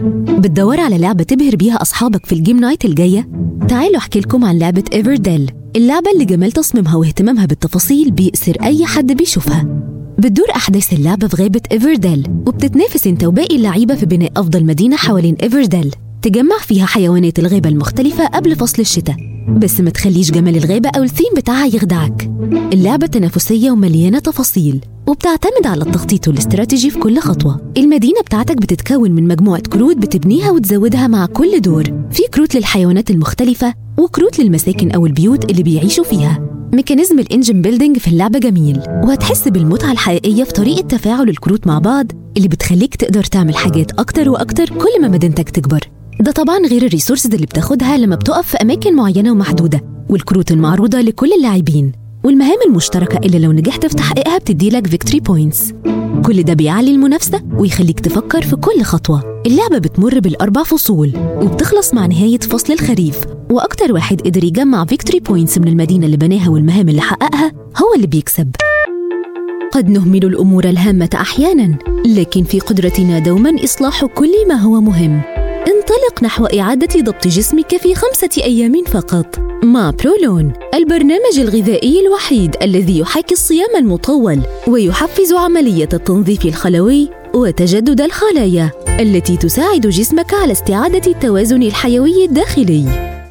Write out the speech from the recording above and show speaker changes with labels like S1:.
S1: بتدور على لعبة تبهر بيها أصحابك في الجيم نايت الجاية؟ تعالوا أحكي لكم عن لعبة إيفرديل اللعبة اللي جمال تصميمها واهتمامها بالتفاصيل بيأسر أي حد بيشوفها بتدور أحداث اللعبة في غابة إيفرديل وبتتنافس انت وباقي اللعيبة في بناء أفضل مدينة حوالين إيفرديل تجمع فيها حيوانات الغابة المختلفة قبل فصل الشتاء بس ما تخليش جمال الغابة أو الثيم بتاعها يخدعك اللعبة تنافسية ومليانة تفاصيل وبتعتمد على التخطيط والاستراتيجي في كل خطوة المدينة بتاعتك بتتكون من مجموعة كروت بتبنيها وتزودها مع كل دور في كروت للحيوانات المختلفة وكروت للمساكن أو البيوت اللي بيعيشوا فيها ميكانيزم الانجن بيلدينج في اللعبة جميل وهتحس بالمتعة الحقيقية في طريقة تفاعل الكروت مع بعض اللي بتخليك تقدر تعمل حاجات أكتر وأكتر كل ما مدينتك تكبر ده طبعا غير الريسورسز اللي بتاخدها لما بتقف في أماكن معينة ومحدودة والكروت المعروضة لكل اللاعبين والمهام المشتركة اللي لو نجحت في تحقيقها بتديلك فيكتوري بوينتس كل ده بيعلي المنافسة ويخليك تفكر في كل خطوة اللعبة بتمر بالأربع فصول وبتخلص مع نهاية فصل الخريف وأكتر واحد قدر يجمع فيكتوري بوينتس من المدينة اللي بناها والمهام اللي حققها هو اللي بيكسب قد نهمل الأمور الهامة أحيانا لكن في قدرتنا دوما إصلاح كل ما هو مهم انطلق نحو إعادة ضبط جسمك في خمسة أيام فقط مع برولون البرنامج الغذائي الوحيد الذي يحاكي الصيام المطول ويحفز عملية التنظيف الخلوي وتجدد الخلايا التي تساعد جسمك على استعادة التوازن الحيوي الداخلي